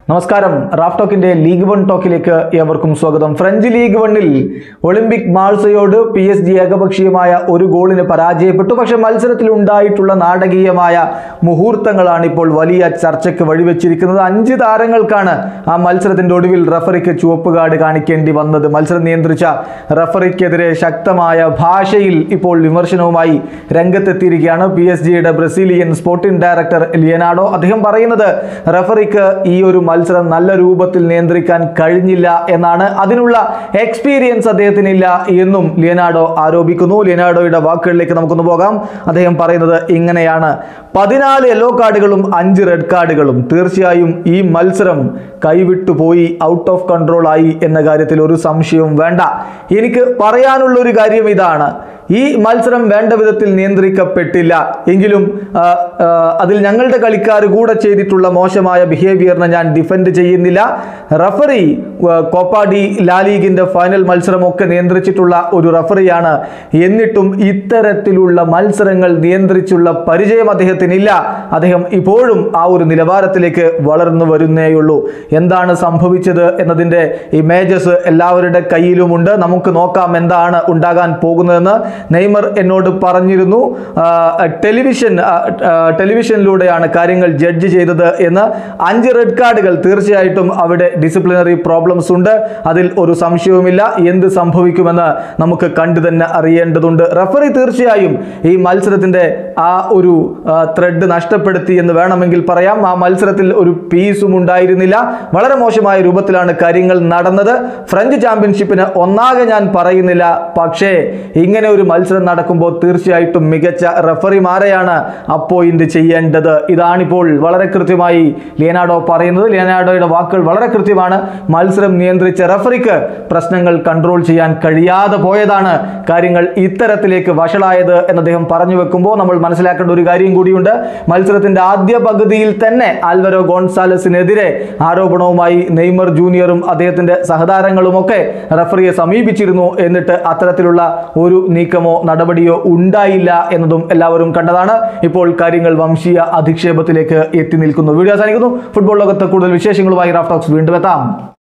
നമസ്കാരം റാഫ് ടോക്കിന്റെ ലീഗ് വൺ ടോക്കിലേക്ക് ഏവർക്കും സ്വാഗതം ഫ്രഞ്ച് ലീഗ് വണ്ണിൽ ഒളിമ്പിക് മാൾസയോട് പി എസ് ജി ഏകപക്ഷീയമായ ഒരു ഗോളിന് പരാജയപ്പെട്ടു പക്ഷേ മത്സരത്തിൽ ഉണ്ടായിട്ടുള്ള നാടകീയമായ മുഹൂർത്തങ്ങളാണ് ഇപ്പോൾ വലിയ ചർച്ചയ്ക്ക് വഴിവെച്ചിരിക്കുന്നത് അഞ്ച് താരങ്ങൾക്കാണ് ആ മത്സരത്തിന്റെ ഒടുവിൽ റഫറിക്ക് ചുവപ്പ് കാർഡ് കാണിക്കേണ്ടി വന്നത് മത്സരം നിയന്ത്രിച്ച റഫറിക്കെതിരെ ശക്തമായ ഭാഷയിൽ ഇപ്പോൾ വിമർശനവുമായി രംഗത്തെത്തിയിരിക്കുകയാണ് പി എസ് ജിയുടെ ബ്രസീലിയൻ സ്പോർട്ടിംഗ് ഡയറക്ടർ ലിയനാഡോ അദ്ദേഹം പറയുന്നത് റഫറിക്ക് ഈ ഒരു മത്സരം നല്ല രൂപത്തിൽ നിയന്ത്രിക്കാൻ കഴിഞ്ഞില്ല എന്നാണ് അതിനുള്ള എക്സ്പീരിയൻസ് അദ്ദേഹത്തിനില്ല എന്നും ലിയനാഡോ ആരോപിക്കുന്നു ലിയനാഡോയുടെ വാക്കുകളിലേക്ക് നമുക്കൊന്ന് പോകാം അദ്ദേഹം പറയുന്നത് ഇങ്ങനെയാണ് പതിനാല് യെല്ലോ കാർഡുകളും അഞ്ച് റെഡ് കാർഡുകളും തീർച്ചയായും ഈ മത്സരം കൈവിട്ടു പോയി ഔട്ട് ഓഫ് കൺട്രോൾ ആയി എന്ന കാര്യത്തിൽ ഒരു സംശയവും വേണ്ട എനിക്ക് പറയാനുള്ള ഒരു കാര്യം ഇതാണ് ഈ മത്സരം വേണ്ട വിധത്തിൽ നിയന്ത്രിക്കപ്പെട്ടില്ല എങ്കിലും ആ, ആ, അതിൽ ഞങ്ങളുടെ കളിക്കാർ കൂടെ ചെയ്തിട്ടുള്ള മോശമായ ബിഹേവിയറിനെ ഞാൻ ഡിഫെൻഡ് ചെയ്യുന്നില്ല റഫറി ആ, കോപ്പ ഡി ലാലീഗിന്റെ ഫൈനൽ മത്സരമൊക്കെ നിയന്ത്രിച്ചിട്ടുള്ള ഒരു റഫറിയാണ് എന്നിട്ടും ഇത്തരത്തിലുള്ള മത്സരങ്ങൾ നിയന്ത്രിച്ചുള്ള പരിചയം അദ്ദേഹത്തിനില്ല അദ്ദേഹം ഇപ്പോഴും ആ ഒരു നിലവാരത്തിലേക്ക് വളർന്നു വരുന്നേയുള്ളൂ എന്താണ് സംഭവിച്ചത് എന്നതിൻ്റെ ഇമേജസ് എല്ലാവരുടെ കയ്യിലുമുണ്ട് നമുക്ക് നോക്കാം എന്താണ് ഉണ്ടാകാൻ പോകുന്നതെന്ന് നെയ്മർ എന്നോട് പറഞ്ഞിരുന്നു ആ, ടെലിവിഷൻ ആ, ആ, ടെലിവിഷനിലൂടെയാണ് കാര്യങ്ങൾ ജഡ്ജ് ചെയ്തത് എന്ന് അഞ്ച് റെഡ് കാർഡുകൾ തീർച്ചയായിട്ടും അവിടെ ഡിസിപ്ലിനറി പ്രോബ്ലംസ് ഉണ്ട് അതിൽ ഒരു സംശയവുമില്ല എന്ത് സംഭവിക്കുമെന്ന് നമുക്ക് കണ്ടു തന്നെ അറിയേണ്ടതുണ്ട് റഫറി തീർച്ചയായും ഈ മത്സരത്തിന്റെ ആ ഒരു ത്രെഡ് നഷ്ടപ്പെടുത്തി എന്ന് വേണമെങ്കിൽ പറയാം ആ മത്സരത്തിൽ ഒരു പീസും ഉണ്ടായിരുന്നില്ല വളരെ മോശമായ രൂപത്തിലാണ് കാര്യങ്ങൾ നടന്നത് ഫ്രഞ്ച് ചാമ്പ്യൻഷിപ്പിന് ഒന്നാകെ ഞാൻ പറയുന്നില്ല പക്ഷേ ഇങ്ങനെ ഒരു മത്സരം നടക്കുമ്പോൾ തീർച്ചയായിട്ടും മികച്ച റഫറിമാരെയാണ് അപ്പോയിന്റ് ചെയ്യേണ്ടത് ഇതാണിപ്പോൾ വളരെ കൃത്യമായി ലിയനാഡോ പറയുന്നത് ലിയനാഡോയുടെ വാക്കുകൾ വളരെ കൃത്യമാണ് മത്സരം നിയന്ത്രിച്ച റഫറിക്ക് പ്രശ്നങ്ങൾ കൺട്രോൾ ചെയ്യാൻ കഴിയാതെ പോയതാണ് കാര്യങ്ങൾ ഇത്തരത്തിലേക്ക് വഷളായത് എന്ന് അദ്ദേഹം പറഞ്ഞു വെക്കുമ്പോൾ നമ്മൾ മനസ്സിലാക്കേണ്ട ഒരു കാര്യം കൂടിയുണ്ട് മത്സരത്തിന്റെ ആദ്യ പകുതിയിൽ തന്നെ ആൽവരോ ഗോൺസാലസിനെതിരെ ആരോപണവുമായി നെയ്മർ ജൂനിയറും അദ്ദേഹത്തിന്റെ സഹതാരങ്ങളുമൊക്കെ റഫറിയെ സമീപിച്ചിരുന്നു എന്നിട്ട് അത്തരത്തിലുള്ള ഒരു നീക്കമോ നടപടിയോ ഉണ്ടായില്ല എന്നതും എല്ലാവരും കണ്ടതാണ് ഇപ്പോൾ കാര്യങ്ങൾ വംശീയ അധിക്ഷേപത്തിലേക്ക് എത്തി നിൽക്കുന്നു വീഡിയോ അവസാനിക്കുന്നു ഫുട്ബോൾ ലോകത്ത് കൂടുതൽ വിശേഷങ്ങളുമായി റാഫ് ടോക്സ് വീണ്ടും എത്താം